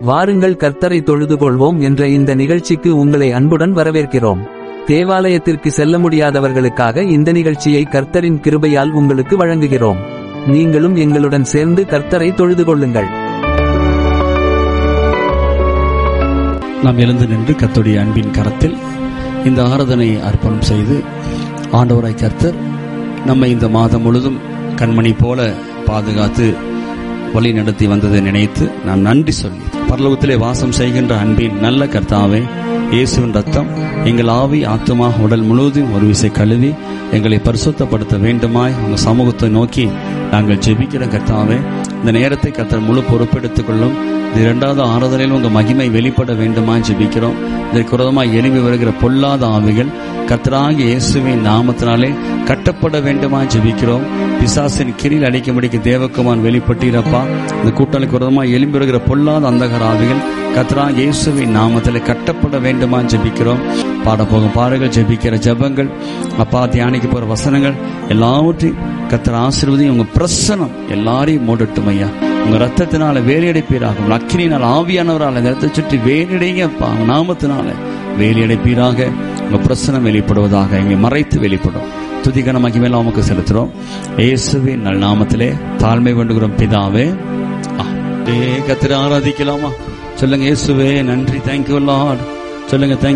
வாருங்கள் கர்த்தரை தொழுது கொள்வோம் என்ற இந்த நிகழ்ச்சிக்கு உங்களை அன்புடன் வரவேற்கிறோம் தேவாலயத்திற்கு செல்ல முடியாதவர்களுக்காக இந்த நிகழ்ச்சியை கர்த்தரின் கிருபையால் உங்களுக்கு வழங்குகிறோம் நீங்களும் எங்களுடன் சேர்ந்து கர்த்தரை தொழுது கொள்ளுங்கள் நாம் எழுந்து நின்று கர்த்தருடைய அன்பின் கரத்தில் இந்த ஆராதனை அர்ப்பணம் செய்து ஆண்டவராய் கர்த்தர் நம்மை இந்த மாதம் முழுதும் கண்மணி போல பாதுகாத்து வழி நடத்தி வந்ததை நினைத்து நான் நன்றி சொல்லி பரலோகத்திலே வாசம் செய்கின்ற அன்பின் நல்ல கர்த்தாவே இயேசுவின் ரத்தம் எங்கள் ஆவி ஆத்துமா உடல் முழுவதும் ஒரு விசை கழுவி எங்களை பரிசுத்தப்படுத்த வேண்டுமாய் உங்க சமூகத்தை நோக்கி நாங்கள் ஜெபிக்கிற கர்த்தாவே இந்த நேரத்தை கர்த்தர் முழு பொறுப்பெடுத்துக் கொள்ளும் இது இரண்டாவது ஆறுதலில் உங்க மகிமை வெளிப்பட வேண்டுமா ஜெபிக்கிறோம் இதற்கு விரோதமாய் எழுப்பி வருகிற பொல்லாத ஆவிகள் கர்த்தராகிய இயேசுவின் நாமத்தினாலே கட்டப்பட வேண்டுமா ஜெபிக்கிறோம் பிசாசின் கிரியில் அடிக்கும்படிக்கு தேவக்குமான் வெளிப்பட்டீரப்பா இந்த கூட்டலுக்கு விரோதமாய் எழும்பி வருகிற பொல்லாத அந்தகர ஆவிகள் கர்த்தராகிய இயேசுவின் நாமத்திலே கட்டப்பட வேண்டுமா ஜெபிக்கிறோம் பாட போகும் பாருங்கள் ஜெபிக்கிற ஜெபங்கள் அப்பா தியானிக்க போற வசனங்கள் எல்லாவற்றையும் கர்த்தர் ஆசீர்வதி உங்க பிரசனம் எல்லாரையும் மூடட்டும் ஐயா உங்க ரத்தத்தினால வேலையடைப்பீராக உங்க அக்கினியினால் ஆவியானவரால் இந்த ரத்தத்தை சுற்றி வேலையடைங்க அப்பா உங்க நாமத்தினால வேலையடைப்பீராக உங்க பிரசனம் வெளிப்படுவதாக எங்களை மறைத்து வெளிப்படும் துதிகன மகிமையெல்லாம் உமக்கு செலுத்துறோம் இயேசுவின் நல் நாமத்திலே தாழ்மை வேண்டுகிறோம் பிதாவே கத்திர ஆராதிக்கலாமா சொல்லுங்க இயேசுவே நன்றி தேங்க்யூ லார்ட் சொல்லுங்க தேங்க்